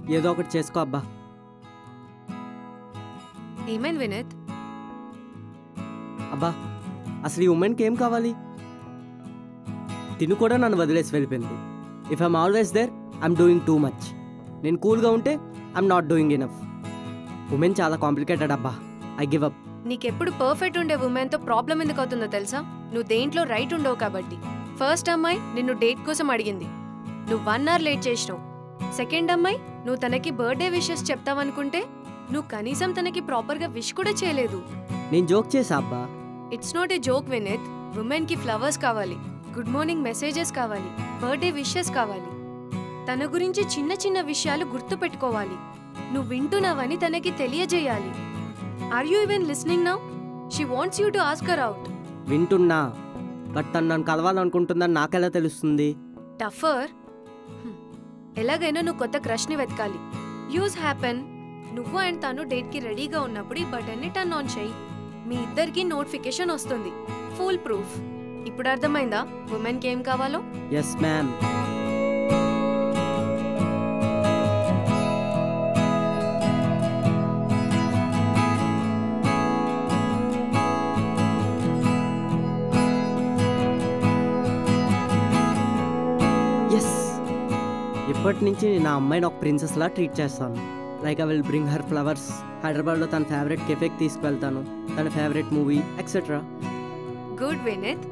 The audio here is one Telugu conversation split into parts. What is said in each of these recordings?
ఏదో ఒకటి చేసుకో అబ్బా ఏమైంది వినీత్ అబ్బా అసలు ఈ ఉమెన్కి ఏం కావాలి తిను కూడా నన్ను వదిలేసి వెళ్ళిపోయింది if I'm always there I'm doing too much నేను కూల్గా ఉంటే I'm not doing enough women చాలా కాంప్లికేటెడ్ అబ్బా ఐ గివ్ అప్ నీకెప్పుడు పర్ఫెక్ట్ ఉండే ఉమెన్తో ప్రాబ్లం ఎందుకు అవుతుందో తెలుసా నువ్వు దేంట్లో రైట్ ఉండవు కాబట్టి ఫస్ట్ అమ్మాయి నిన్ను డేట్ కోసం అడిగింది నువ్వు వన్ అవర్ లేట్ చేసినావు సెకండ్ అమ్మాయి నువ్వు తనకి బర్త్డే విషెస్ చెప్తావనుకుంటే నువ్వు కనీసం తనకి ప్రాపర్గా విష్ కూడా చేయలేదు నేను జోక్ చేసా అబ్బా it's not a joke Vineeth women కి ఫ్లవర్స్ కావాలి గుడ్ మార్నింగ్ మెసేజెస్ కావాలి బర్త్డే విషెస్ కావాలి తన గురించి చిన్న చిన్న విషయాలు గుర్తు పెట్టుకోవాలి నువ్వు వింటున్నావని తనకి తెలియజేయాలి are you even listening now she wants you to ask her out వింటున్నా బట్ తను నన్ను కలవాలనుకుంటుందని నాకెలా తెలుస్తుంది టఫర్ ఎలాగైనా నువ్వు కొత్త క్రష్ని వెతకాలి యూజ్ హ్యాపెన్ నువ్వు అండ్ తను డేట్కి రెడీగా ఉన్నప్పుడు ఈ బటన్ని టర్న్ ఆన్ చేయి మీ ఇద్దరికి నోటిఫికేషన్ వస్తుంది ఫుల్ ప్రూఫ్ ఇప్పుడు అర్థమైందా ఉమెన్కి ఏం కావాలో ఎస్ మ్యామ్ ఎస్ ఇప్పటి నుంచి నేను ఆ అమ్మాయిని ఒక ప్రిన్సెస్ లా ట్రీట్ చేస్తాను like I will bring her flowers హైదరాబాద్లో తన ఫేవరెట్ కెఫేకి తీసుకువెళ్తాను తన favourite movie etcetera good Vineeth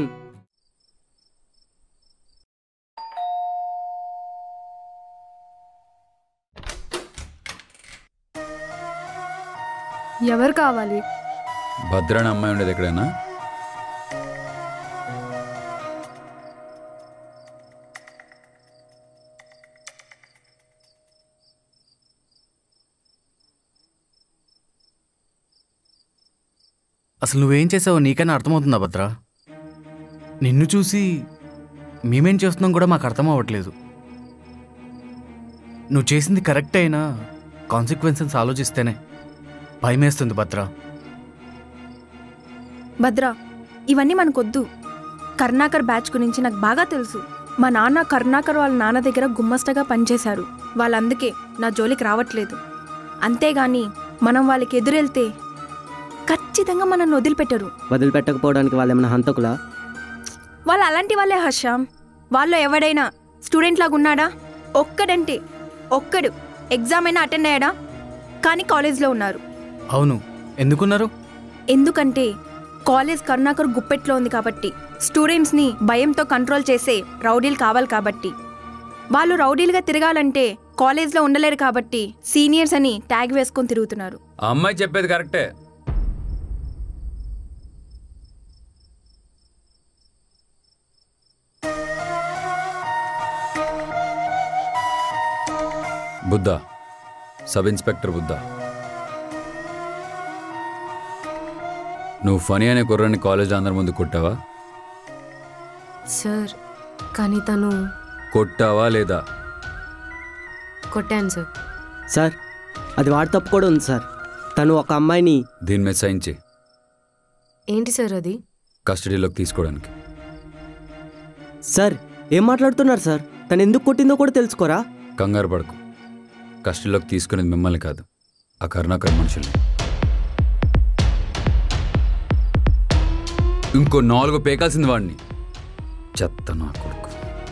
ఎవరు కావాలి భద్ర అని అమ్మాయి ఉండేది ఎక్కడైనా అసలు నువ్వేం చేసావో నీకైనా అర్థమవుతుందా భద్ర నిన్ను చూసి మేమేం చేస్తున్నాం కూడా మాకు అర్థం అవ్వట్లేదు నువ్వు చేసింది కరెక్ట్ అయినా కాన్సిక్వెన్సెస్ ఆలోచిస్తేనే భయమేస్తుంది భద్ర భద్ర ఇవన్నీ మనకొద్దు కర్ణాకర్ బ్యాచ్ గురించి నాకు బాగా తెలుసు మా నాన్న కర్ణాకర్ వాళ్ళ నాన్న దగ్గర గుమ్మస్తగా పనిచేశారు వాళ్ళందుకే నా జోలికి రావట్లేదు అంతేగాని మనం వాళ్ళకి ఎదురెళ్తే ఖచ్చితంగా మనల్ని వదిలిపెట్టరు వదిలిపెట్టకపోవడానికి వాళ్ళు ఏమైనా హంతకులా వాళ్ళు అలాంటి వాళ్ళే హర్షం వాళ్ళు ఎవడైనా స్టూడెంట్ లాగా ఉన్నాడా ఒక్కడంటే ఒక్కడు ఎగ్జామ్ అయినా అటెండ్ అయ్యాడా కానీ కాలేజ్లో ఉన్నారు అవును ఎందుకున్నారు ఎందుకంటే కాలేజ్ కరుణాకర్ గుప్పెట్లో ఉంది కాబట్టి స్టూడెంట్స్ని భయంతో కంట్రోల్ చేసే రౌడీలు కావాలి కాబట్టి వాళ్ళు రౌడీలుగా తిరగాలంటే కాలేజ్లో ఉండలేరు కాబట్టి సీనియర్స్ అని ట్యాగ్ వేసుకొని తిరుగుతున్నారు ఆ అమ్మాయి చెప్పేది కరెక్టే బుద్ధ సబ్ ఇన్స్పెక్టర్ బుద్ధ నువ్వు ఫనీ అనే కుర్రాన్ని కాలేజ్ అందరి ముందు కొట్టావా సార్ కానీ తను కొట్టావా లేదా కొట్టాను సార్ సార్ అది వాడి తప్పు కూడా ఉంది సార్ తను ఒక అమ్మాయిని దీని మీద సైన్ చేయి ఏంటి సార్ అది కస్టడీలోకి తీసుకోవడానికి సార్ ఏం మాట్లాడుతున్నారు సార్ తను ఎందుకు కొట్టిందో కూడా తెలుసుకోరా కంగారు పడకు కస్టడీలోకి తీసుకునేది మిమ్మల్ని కాదు ఆ కరుణాకర్ మనుషుల్ని ఇంకో నాలుగు పేకాల్సింది వాడిని చెత్త నా కొడుకు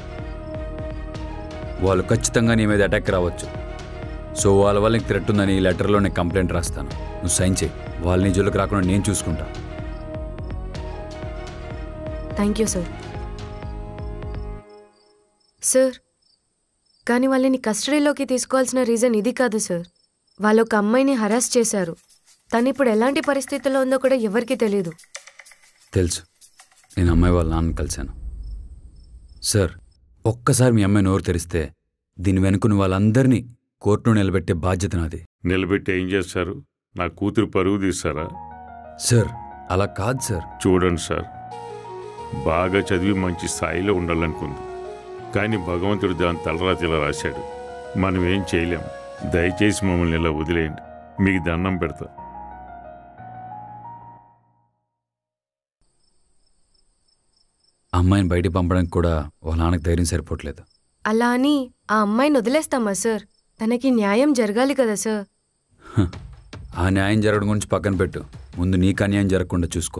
వాళ్ళు ఖచ్చితంగా నీ మీద అటాక్ రావచ్చు సో వాళ్ళ వల్ల నీకు థ్రెట్ ఉందని ఈ లెటర్లో నేను కంప్లైంట్ రాస్తాను నువ్వు సైన్ చేయి వాళ్ళ నీ జోలికి రాకుండా నేను చూసుకుంటా థ్యాంక్ యూ సార్ సార్ కానీ వాళ్ళని కస్టడీలోకి తీసుకోవాల్సిన రీజన్ ఇది కాదు సార్ వాళ్ళు ఒక అమ్మాయిని హరాస్ చేశారు తను ఇప్పుడు ఎలాంటి పరిస్థితుల్లో ఉందో కూడా ఎవరికీ తెలియదు తెలుసు నేను అమ్మాయి వాళ్ళ నాన్న కలిశాను సార్ ఒక్కసారి మీ అమ్మాయి నోరు తెరిస్తే దీని వెనుకుని వాళ్ళందరినీ కోర్టులో నిలబెట్టే బాధ్యత నాది నిలబెట్టి ఏం చేస్తారు నా కూతురు పరుగు తీస్తారా సార్ అలా కాదు సార్ చూడండి సార్ బాగా చదివి మంచి స్థాయిలో ఉండాలనుకుంది కానీ భగవంతుడు దాని తలరాతిలా రాశాడు మనం ఏం చేయలేం దయచేసి మమ్మల్ని ఇలా వదిలేయండి మీకు దండం పెడతా ఆ అమ్మాయిని బయటికి పంపడానికి కూడా వాళ్ళ నాన్నకి ధైర్యం సరిపోవట్లేదు అలా అని ఆ అమ్మాయిని వదిలేస్తామా సార్ తనకి న్యాయం జరగాలి కదా సార్ హ, ఆ న్యాయం జరగడం గురించి పక్కన పెట్టు ముందు నీకు అన్యాయం జరగకుండా చూసుకో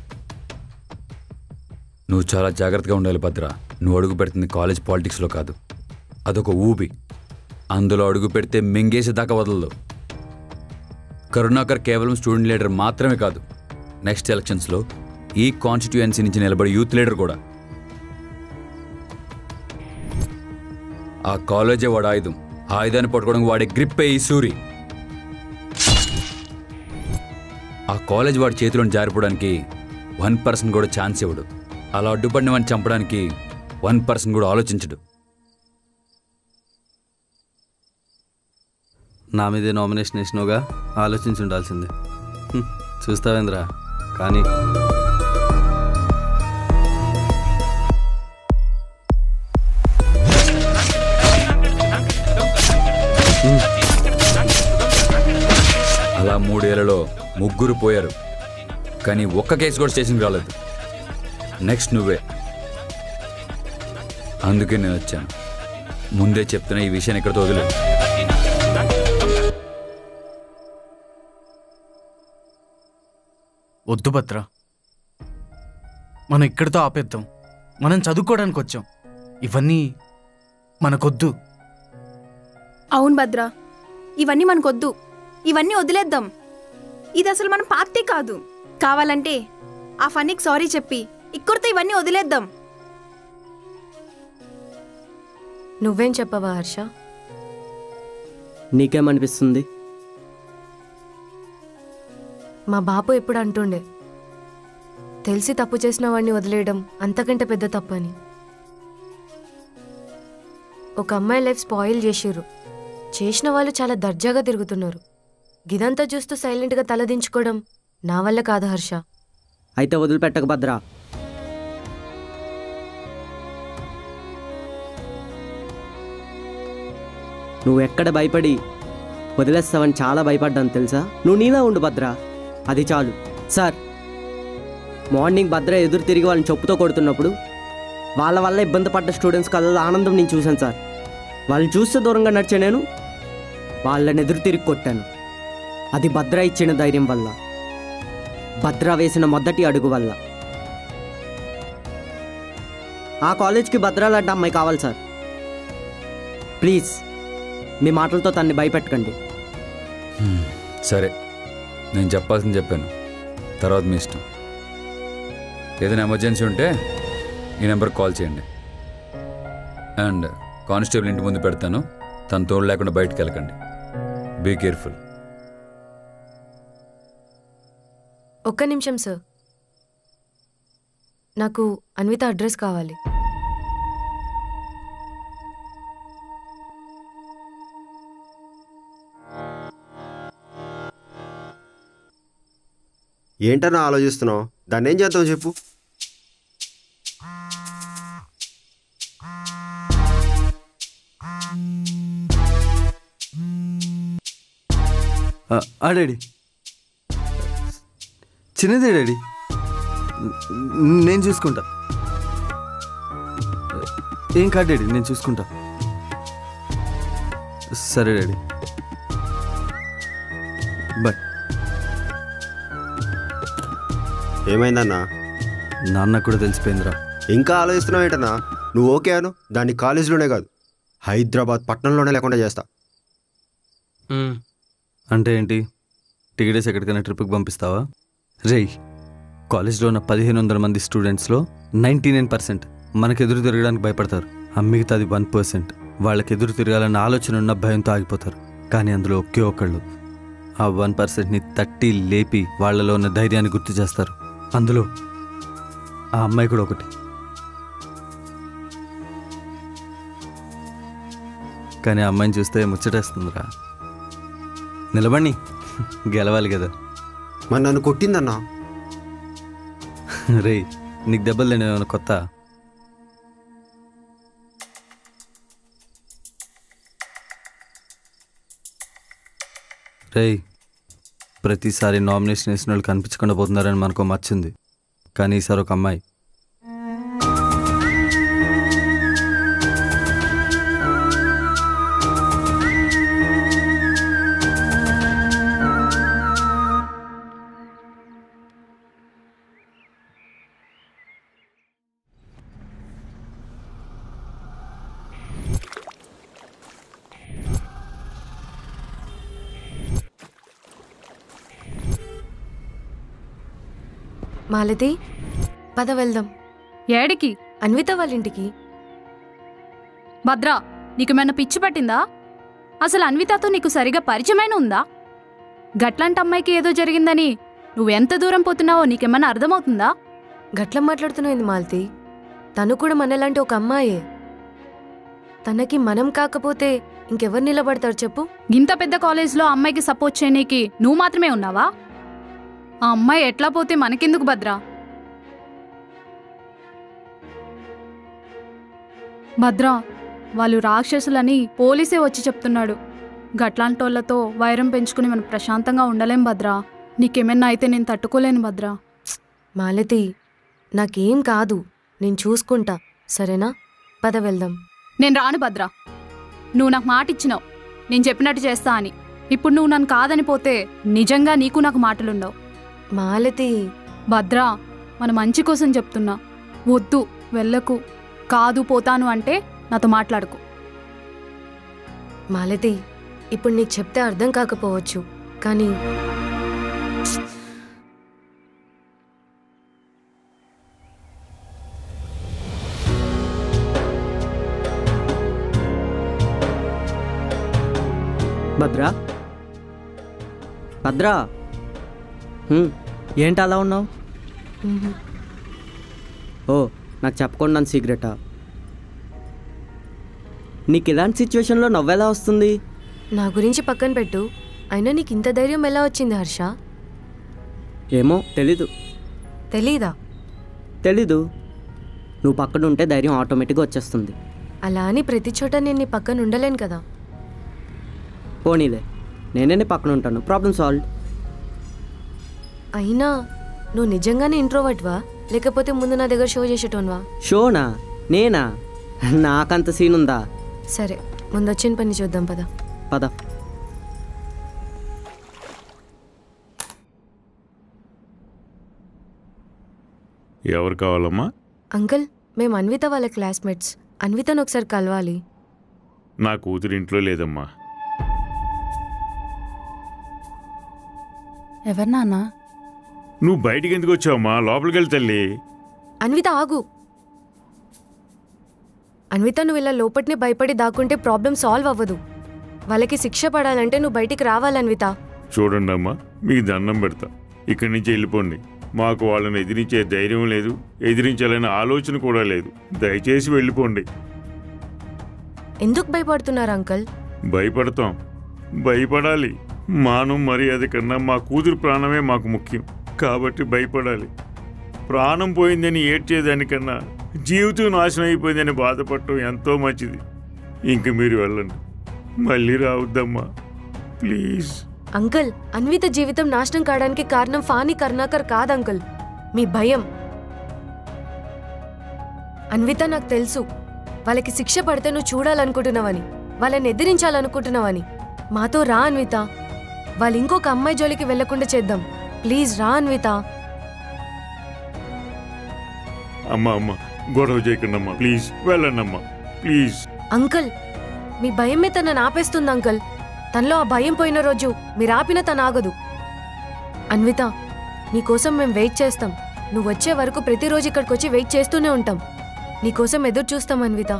నువ్వు చాలా జాగ్రత్తగా ఉండాలి భద్ర నువ్వు అడుగు పెడుతుంది కాలేజ్ పాలిటిక్స్లో కాదు అదొక ఊబి అందులో అడుగు పెడితే మింగేసి దాకా వదలదు కరుణాకర్ కేవలం స్టూడెంట్ లీడర్ మాత్రమే కాదు నెక్స్ట్ ఎలక్షన్స్లో ఈ కాన్స్టిట్యుయెన్సీ నుంచి నిలబడి యూత్ లీడర్ కూడా ఆ కాలేజే వాడు ఆయుధం ఆ ఆయుధాన్ని పట్టుకోవడం వాడే గ్రిప్పే ఈ సూరి ఆ కాలేజ్ వాడి చేతిలోని జారిపోవడానికి వన్ పర్సన్ కూడా ఛాన్స్ ఇవ్వడు అలా అడ్డుపడిన వాడిని చంపడానికి వన్ పర్సన్ కూడా ఆలోచించడు నా మీదే నామినేషన్ వేసినావుగా ఆలోచించి ఉండాల్సిందే హ్మ్, చూస్తావేంద్రా కానీ అలా మూడేళ్లలో ముగ్గురు పోయారు కానీ ఒక్క కేసు కూడా స్టేషన్కి రాలేదు నెక్స్ట్ నువ్వే అందుకే నేను వచ్చాను ముందే చెప్తున్నా ఈ విషయాన్ని ఇక్కడితో వదిలేదు వద్దు భద్ర మనం ఇక్కడితో ఆపేద్దాం మనం చదువుకోవడానికి వచ్చాం ఇవన్నీ మనకొద్దు అవును భద్ర ఇవన్నీ మనకొద్దు ఇవన్నీ వదిలేద్దాం ఇది అసలు మన పార్టీ కాదు కావాలంటే ఆ ఫన్నీకి సారీ చెప్పి ఇక్కడితో ఇవన్నీ వదిలేద్దాం నువ్వేం చెప్పవా హర్ష నీకేమనిపిస్తుంది మా బాపు ఎప్పుడు అంటుండే తెలిసి తప్పు చేసిన వాడిని వదిలేయడం అంతకంటే పెద్ద తప్పని ఒక అమ్మాయి లైఫ్ స్పాయిల్ చేసిర్రు చేసిన వాళ్ళు చాలా దర్జాగా తిరుగుతున్నారు గిదంతా చూస్తూ సైలెంట్గా తలదించుకోవడం నా వల్ల కాదు హర్ష అయితే వదిలిపెట్టక భద్రా నువ్వు ఎక్కడ భయపడి వదిలేస్తావని చాలా భయపడ్డాను తెలుసా నువ్వు నీలా ఉండు భద్ర అది చాలు సార్ మార్నింగ్ భద్ర ఎదురు తిరిగి వాళ్ళని చెప్పుతో కొడుతున్నప్పుడు వాళ్ళ వల్ల ఇబ్బంది పడ్డ స్టూడెంట్స్ కళ్ళలో ఆనందం నేను చూశాను సార్ వాళ్ళని చూస్తే దూరంగా నడిచే నేను వాళ్ళని ఎదురు తిరిగి కొట్టాను అది భద్ర ఇచ్చిన ధైర్యం వల్ల భద్ర వేసిన మొదటి అడుగు వల్ల ఆ కాలేజ్కి భద్ర లాంటి అమ్మాయి కావాలి సార్ ప్లీజ్ మీ మాటలతో తన్ని భయపెట్టకండి హ్మ్, సరే నేను చెప్పాల్సింది చెప్పాను తర్వాత మీ ఇష్టం ఏదైనా ఎమర్జెన్సీ ఉంటే ఈ నెంబర్కి కాల్ చేయండి అండ్ కానిస్టేబుల్ ఇంటి ముందు పెడతాను తన తోడు లేకుండా బయటకు వెళ్ళకండి బీ కేర్ఫుల్ ఒక్క నిమిషం సార్ నాకు అన్విత అడ్రస్ కావాలి ఏంటన్నా ఆలోచిస్తున్నావు దాన్ని ఏం చేద్దాం చెప్పు ఆ, ఆ డాడీ చిన్నదే డాడీ న- నేను చూసుకుంటా ఏం కాదు డాడీ నేను చూసుకుంటా సరే డాడీ బాయ్ ఏమైందన్నా నాన్న కూడా తెలిసిపోయిందిరా ఇంకా ఆలోచిస్తున్నావు ఏంటన్నా నువ్వు ఓకే అను దాన్ని కాలేజీలోనే కాదు హైదరాబాద్ పట్టణంలోనే లేకుండా చేస్తా అంటే ఏంటి టికెట్స్ ఎక్కడికైనా ట్రిప్కి పంపిస్తావా రేయ్ కాలేజ్లో ఉన్న పదిహేను వందల మంది స్టూడెంట్స్లో నైంటీ నైన్ పర్సెంట్ మనకు ఎదురు తిరగడానికి భయపడతారు ఆ మిగతాది వన్ పర్సెంట్ వాళ్ళకి ఎదురు తిరగాలన్న ఆలోచన ఉన్న భయంతో ఆగిపోతారు కానీ అందులో ఒకే ఒకళ్ళు ఆ వన్ పర్సెంట్ని తట్టి లేపి వాళ్ళలో ఉన్న ధైర్యాన్ని గుర్తు చేస్తారు అందులో ఆ అమ్మాయి కూడా ఒకటి కానీ ఆ అమ్మాయిని చూస్తే ముచ్చటేస్తుందిరా నిలబడి గెలవాలి కదా మరి నన్ను కొట్టిందన్నా రే నీకు దెబ్బలు లేని ఏమైనా కొత్త రేయ్ ప్రతిసారి నామినేషన్ వేసిన వాళ్ళు కనిపించకుండా పోతున్నారని మనకు మచ్చింది కానీ ఈసారి ఒక అమ్మాయి మాలతి పద వెళ్దాం ఏడికి అన్విత వాళ్ళ ఇంటికి భద్రా నీకేమైనా పిచ్చి పట్టిందా అసలు అన్వితతో నీకు సరిగా పరిచయమైన ఉందా గట్లాంటి అమ్మాయికి ఏదో జరిగిందని నువ్వెంత దూరం పోతున్నావో నీకేమైనా అర్థమవుతుందా గట్ల మాట్లాడుతున్నావు మాలతి తను కూడా మనలాంటి ఒక అమ్మాయే తనకి మనం కాకపోతే ఇంకెవరు నిలబడతారు చెప్పు గింత పెద్ద కాలేజ్లో అమ్మాయికి సపోర్ట్ చేయనీకి నువ్వు మాత్రమే ఉన్నావా ఆ అమ్మాయి ఎట్లా పోతే మనకెందుకు భద్రా భద్రా వాళ్ళు రాక్షసులని పోలీసే వచ్చి చెప్తున్నాడు గట్లాంటోళ్లతో వైరం పెంచుకుని మనం ప్రశాంతంగా ఉండలేం భద్రా నీకేమైనా అయితే నేను తట్టుకోలేను భద్రా మాలతి నాకేం కాదు నేను చూసుకుంటా సరేనా పద వెళ్దాం నేను రాను భద్రా నువ్వు నాకు మాట ఇచ్చినావు నేను చెప్పినట్టు చేస్తా అని ఇప్పుడు నువ్వు నన్ను కాదని పోతే నిజంగా నీకు నాకు మాటలుండవు మాలతి భద్రా మన మంచి కోసం చెప్తున్నా వద్దు వెళ్ళకు కాదు పోతాను అంటే నాతో మాట్లాడుకు మాలతి ఇప్పుడు నీకు చెప్తే అర్థం కాకపోవచ్చు కానీ భద్రా భద్రా హ్మ్, ఏంటి అలా ఉన్నావు మ్మ్. ఓ నాకు చెప్పకుండా నన్ను సీక్రెటా నీకు ఇలాంటి సిచ్యువేషన్లో నవ్వెలా వస్తుంది నా గురించి పక్కన పెట్టు అయినా నీకు ఇంత ధైర్యం ఎలా వచ్చింది హర్ష ఏమో తెలీదు తెలీదా తెలీదు నువ్వు పక్కన ఉంటే ధైర్యం ఆటోమేటిక్గా వచ్చేస్తుంది అలా అని ప్రతి చోట నేను నీ పక్కన ఉండలేను కదా పోనీలే నేనే నీ పక్కన ఉంటాను ప్రాబ్లం సాల్వ్ అయినా నువ్వు నిజంగానే ఇంట్రోవర్ట్వా లేకపోతే ముందు నా దగ్గర షో చేసేటోన్వా షోనా నేనా నాకంత సీన్ ఉందా సరే ముందు వచ్చిన పని చూద్దాం పద పద ఎవరు కావాలమ్మా అంకుల్ మేము అన్విత వాళ్ళ క్లాస్మేట్స్ అన్వితను ఒకసారి కలవాలి నా కూతురు ఇంట్లో లేదమ్మా ఎవరు నాన్నా నువ్వు బయటికి ఎందుకు వచ్చావమ్మా లోపలికి వెళ్ళి తల్లి అన్విత ఆగు అన్విత నువ్వు ఇలా లోపటిని భయపడి దాక్కుంటే ప్రాబ్లం సాల్వ్ అవ్వదు వాళ్ళకి శిక్ష పడాలంటే నువ్వు బయటికి రావాలి అన్విత చూడండి అమ్మా మీకు దండం పెడతా ఇక్కడి నుంచి వెళ్ళిపోండి మాకు వాళ్ళని ఎదిరించే ధైర్యం లేదు ఎదిరించాలనే ఆలోచన కూడా లేదు దయచేసి వెళ్ళిపోండి ఎందుకు భయపడుతున్నారు అంకుల్ భయపడతాం భయపడాలి మానం మర్యాద కన్నా మా కూతురు ప్రాణమే మాకు ముఖ్యం కాబట్టి భయపడాలి ప్రాణం పోయిందని ఏడ్చేదానికన్నా జీవితం నాశనం అయిపోయిందని బాధపడటం ఎంతో మంచిది ఇంక మీరు వెళ్ళండి మళ్ళీ రావద్దమ్మా ప్లీజ్ అంకుల్ అన్విత జీవితం నాశనం కావడానికి కారణం ఫాని కరుణాకర్ కాదు అంకుల్ మీ భయం అన్విత నాకు తెలుసు వాళ్ళకి శిక్ష పడితే నువ్వు చూడాలనుకుంటున్నావని వాళ్ళని ఎదిరించాలనుకుంటున్నావని మాతో రా అన్విత వాళ్ళు ఇంకొక అమ్మాయి జోలికి వెళ్లకుండా చేద్దాం ప్లీజ్ రా అన్విత అమ్మా అమ్మ గొడవ చేయకండి అమ్మా ప్లీజ్ వెళ్ళండి అమ్మా ప్లీజ్ అంకుల్ మీ భయమే తనని ఆపేస్తుంది అంకుల్ తనలో ఆ భయం పోయిన రోజు మీరు ఆపిన తను ఆగదు అన్విత నీకోసం మేము వెయిట్ చేస్తాం నువ్వు వచ్చే వరకు ప్రతిరోజు ఇక్కడికి వచ్చి వెయిట్ చేస్తూనే ఉంటాం నీకోసం ఎదురు చూస్తాం అన్విత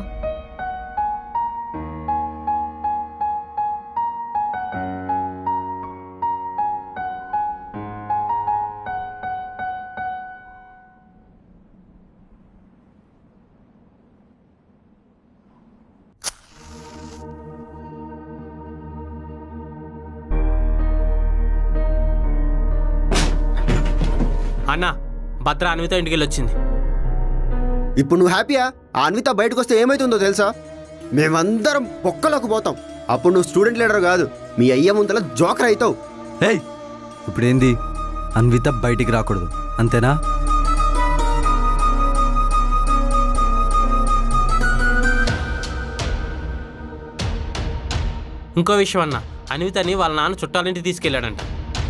అన్న భద్ర అన్విత ఇంటికి వెళ్ళి వచ్చింది ఇప్పుడు నువ్వు హ్యాపీయా ఆ అన్విత బయటకు వస్తే ఏమవుతుందో తెలుసా మేమందరం పొక్కలోకి పోతాం అప్పుడు నువ్వు స్టూడెంట్ లీడర్ కాదు మీ అయ్య ముందల జోకర్ అవుతావు ఏయ్ ఇప్పుడేంది అన్విత బయటికి రాకూడదు అంతేనా ఇంకో విషయం అన్న అన్వితని వాళ్ళ నాన్న చుట్టాలింటికి తీసుకెళ్ళాడంట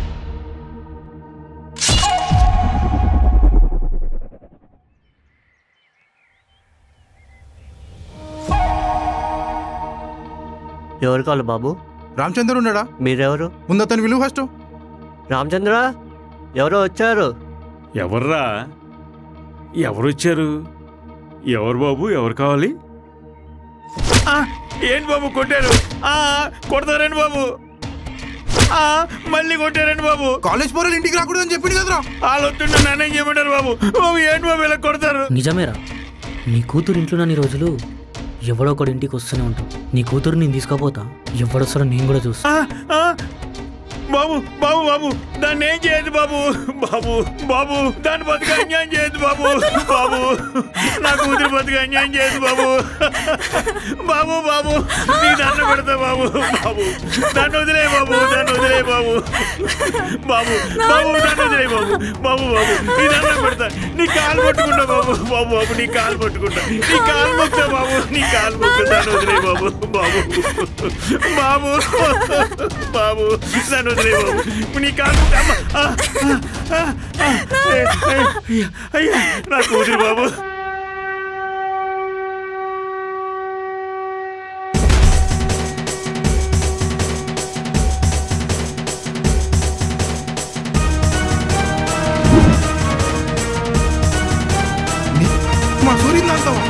ఎవరు కావాలి బాబు రామచంద్ర ఉన్నాడా మీరెవరు ముందు అతను విలువ ఫస్ట్ రామచంద్ర ఎవరో వచ్చారు ఎవర్రా ఎవరొచ్చారు ఎవరు బాబు ఎవరు కావాలి ఆ, ఏంటి బాబు కొట్టారు ఆ, కొడతారండి బాబు ఆ, మళ్ళీ కొట్టారండి బాబు కాలేజ్ పోరాలు ఇంటికి రాకూడదని చెప్పింది కదరా వాళ్ళు వస్తుంటే నన్నేం చేయమంటారు బాబు బాబు ఏంటి బాబు ఇలా కొడతారు నిజమేరా నీ కూతురు ఇంట్లో నన్ను రోజులు ఎవడో ఒకటి ఇంటికి వస్తూనే ఉంటాం నీ కూతురు నేను తీసుకోపోతా ఎవడొస్తారో నేను కూడా చూస్తా ఆ, ఆ, బాబు బాబు బాబు దాన్ని ఏం చేయదు బాబు బాబు బాబు దాన్ని బతుకు అన్యాయం చేయదు బాబు బాబు నా కూతురు బతుకు అన్యాయం చేయదు బాబు బాబు బాబు నీ దండ పెడతా బాబు బాబు దాన్ని వదిలే బాబు దాన్ని వదిలే బాబు బాబు బాబు దాన్ని వదిలే బాబు బాబు బాబు నీ దండ పెడతా నీ కాలు పట్టుకుంటా బాబు బాబు బాబు నీ కాలు పట్టుకుంటా నీ కాలు మొక్తా బాబు నీ కాలు మొక్తా దాన్ని వదిలే బాబు బాబు బాబు బాబు దాన్ని వదిలే బాబు నీ కాలు మొక్తా. అమ్మ. ఆ, ఆ, ఆ, ఆ. ఏ, ఏ, అయ్యా, అయ్యా నా కూతురు బాబు మా సూర్యుని అంటావా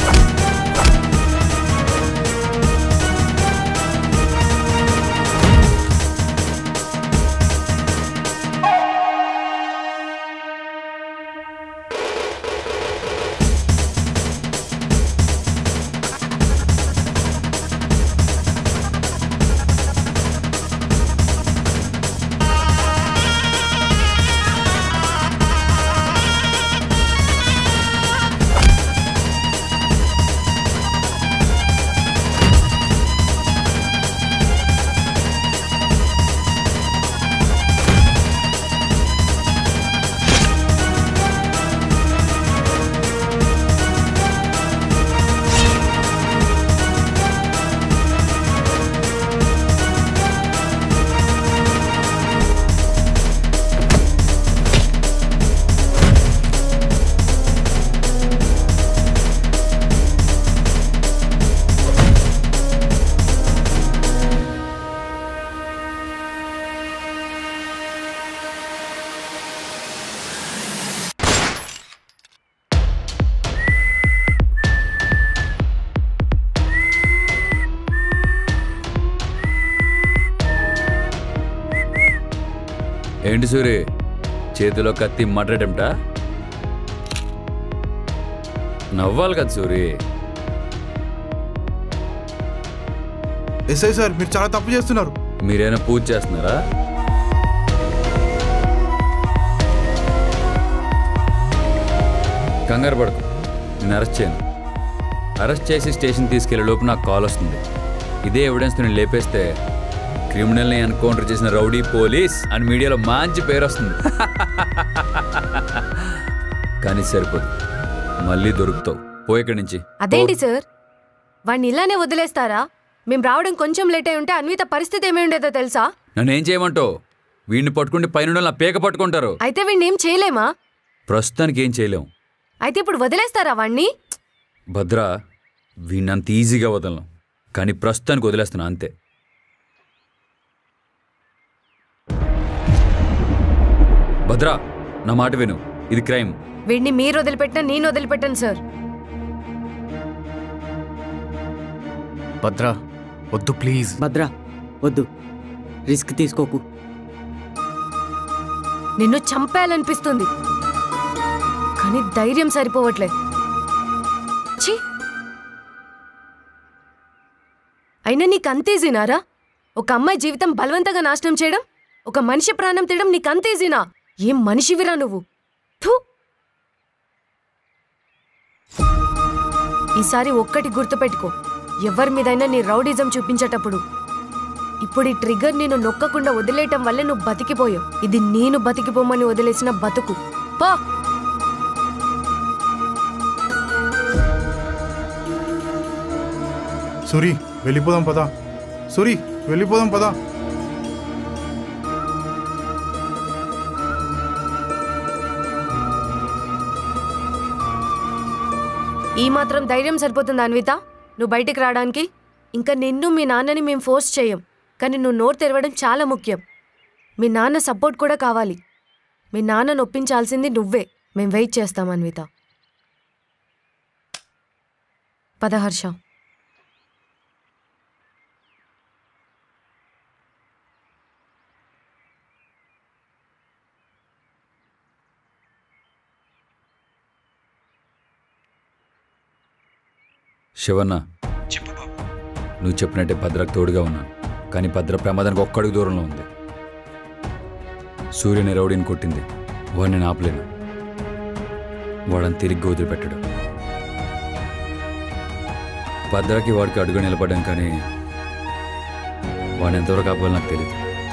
ఏంటి సూరి చేతిలో కత్తి మడ్రటంటా నవ్వాలి కదా సూరి ఎస్ఐ సార్ మీరు చాలా తప్పు చేస్తున్నారు మీరేమైనా పూజ చేస్తున్నారా కంగారు పడకు నేను అరెస్ట్ చేయను అరెస్ట్ చేసి స్టేషన్ తీసుకెళ్లే లోపు నాకు కాల్ వస్తుంది ఇదే ఎవిడెన్స్ నేను లేపేస్తే క్రిమినల్ని ఎన్కౌంటర్ చేసిన రౌడీ పోలీస్ అని మీడియాలో మంచి పేరు వస్తుంది కానీ సరిపోదు మళ్ళీ దొరుకుతావు పో ఇక్కడి నుంచి అదేంటి సార్ వాడిని ఇలానే వదిలేస్తారా మేము రావడం కొంచెం లేట్ అయి ఉంటే అన్విత పరిస్థితి ఏమై ఉండేదో తెలుసా నన్ను ఏం చేయమంటావు వీడిని పట్టుకుంటే పైన నా పేక పట్టుకుంటారు అయితే వీడిని ఏం చేయలేమా ప్రస్తుతానికి ఏం చేయలేం అయితే ఇప్పుడు వదిలేస్తారా వాణ్ణి భద్ర వీడిని అంత ఈజీగా వదలను కానీ ప్రస్తుతానికి వదిలేస్తున్నా అంతే భద్ర నా మాట విను ఇది క్రైమ్ వీడిని మీరు వదిలిపెట్టినా నేను వదిలిపెట్టాను సార్ భద్ర వద్దు ప్లీజ్ భద్ర వద్దు రిస్క్ తీసుకోకు నిన్ను చంపేయాలనిపిస్తుంది కానీ ధైర్యం సరిపోవట్లేదు ఛీ అయినా నీకు అంతేజీనారా ఒక అమ్మాయి జీవితం బలవంతంగా నాశనం చేయడం ఒక మనిషి ప్రాణం తీయడం నీకు అంతేజీనా ఏం మనిషివిరా నువ్వు థూ ఈసారి ఒక్కటి గుర్తుపెట్టుకో ఎవరి మీదైనా నీ రౌడిజం చూపించేటప్పుడు ఇప్పుడు ఈ ట్రిగ్గర్ నేను నొక్కకుండా వదిలేయటం వల్లే నువ్వు బతికిపోయావు ఇది నేను బతికిపోమని వదిలేసిన బతుకు పో సూరి వెళ్ళిపోదాం పదా సూరి వెళ్ళిపోదాం పదా ఈ మాత్రం ధైర్యం సరిపోతుంది అన్విత నువ్వు బయటికి రావడానికి ఇంకా నిన్ను మీ నాన్నని మేము ఫోర్స్ చేయం కానీ నువ్వు నోరు తెరవడం చాలా ముఖ్యం మీ నాన్న సపోర్ట్ కూడా కావాలి మీ నాన్న నొప్పించాల్సింది నువ్వే మేం వెయిట్ చేస్తాం అన్విత పద హర్ష శివన్న నువ్వు చెప్పినట్టే భద్రకు తోడుగా ఉన్నాను కానీ భద్ర ప్రమాదానికి ఒక్కడుగు దూరంలో ఉంది సూర్యుని రౌడీని కొట్టింది వాడిని నేను ఆపలేను వాడని తిరిగి వదిలిపెట్టడు భద్రకి వాడికి అడుగు నిలబడ్డాం కానీ వాడిని ఎంతవరకు ఆపాలో నాకు తెలియదు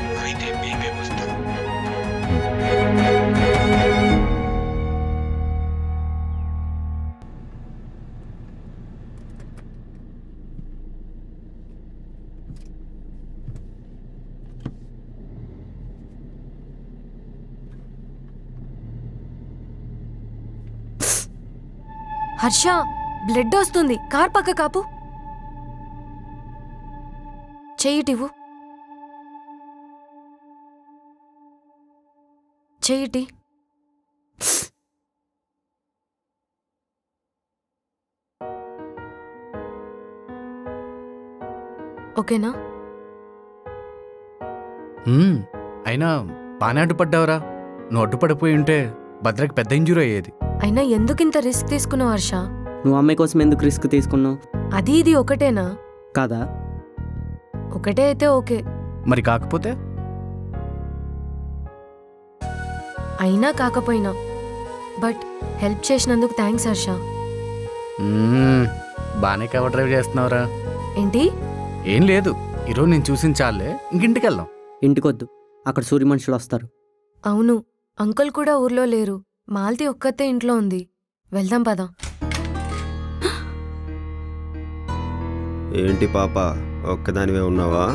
హర్ష బ్లడ్ వస్తుంది కార్ పక్క కాపు చెయ్యిటివు చెయ్యిటి ఓకేనా మ్మ్. అయినా బాగానే అడ్డుపడ్డావురా నువ్వు అడ్డుపడిపోయి ఉంటే భద్రకి పెద్ద ఇంజురీ అయ్యేది అయినా ఎందుకింత రిస్క్ తీసుకున్నావు హర్ష నువ్వు అమ్మాయి కోసం ఎందుకు రిస్క్ తీసుకున్నావు అది ఇది ఒకటేనా కాదా ఒకటే అయితే ఓకే మరి కాకపోతే అయినా కాకపోయినా బట్ హెల్ప్ చేసినందుకు థ్యాంక్స్ హర్ష మ్మ్. బాగానే కవర్ డ్రైవ్ చేస్తున్నావురా ఏంటి ఏం లేదు ఈరోజు నేను చూసిన చాలే ఇంకింటికి వెళ్దాం ఇంటికొద్దు అక్కడ సూర్య మనుషులు వస్తారు అవును అంకుల్ కూడా ఊర్లో లేరు మాల్తి ఒక్కతే ఇంట్లో ఉంది వెళ్దాం పదా ఏంటి పాప ఒక్కదానివే ఉన్నావా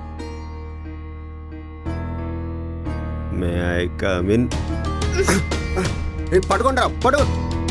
మే ఐ కమిన్ పడుకోండి రా పడు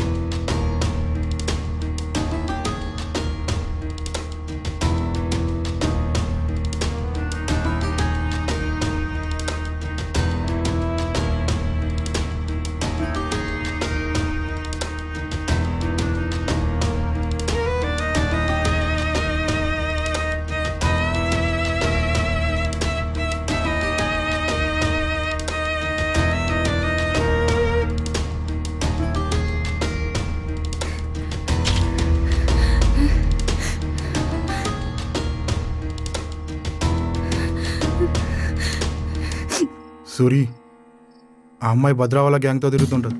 సూరి ఆ అమ్మాయి భద్రా వాళ్ళ గ్యాంగ్తో తిరుగుతుంటుంది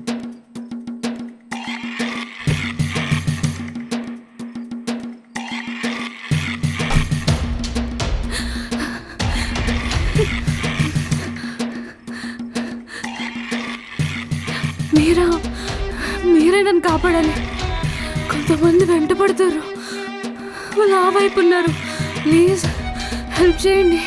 మీరా మీరే నన్ను కాపాడాలి కొంతమంది వెంట పడతారు వాళ్ళు ఆ వైపు ఉన్నారు ప్లీజ్ హెల్ప్ చేయండి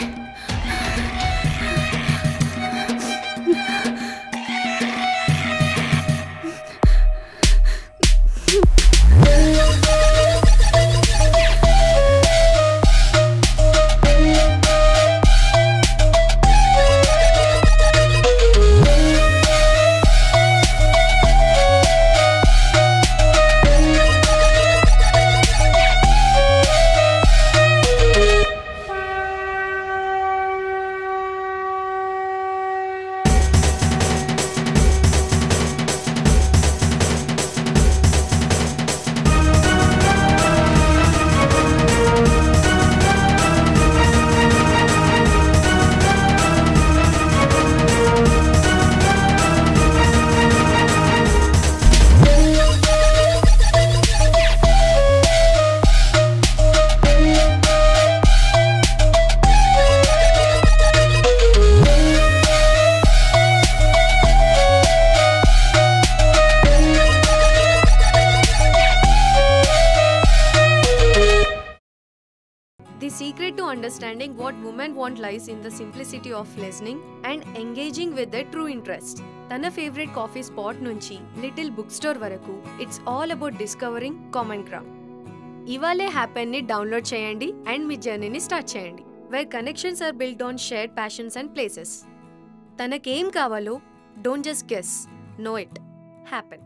The secret to understanding what women want lies in the simplicity of listening and engaging with their true interest. తన ఫేవరెట్ కాఫీ స్పాట్ నుంచి లిటిల్ బుక్ స్టోర్ వరకు it's all about discovering common ground ఇవాళే హ్యాపెన్ని డౌన్లోడ్ చేయండి అండ్ మీ జర్నీని స్టార్ట్ చేయండి where connections are built on shared passions and places తనకేం కావాలో don't just guess know it happen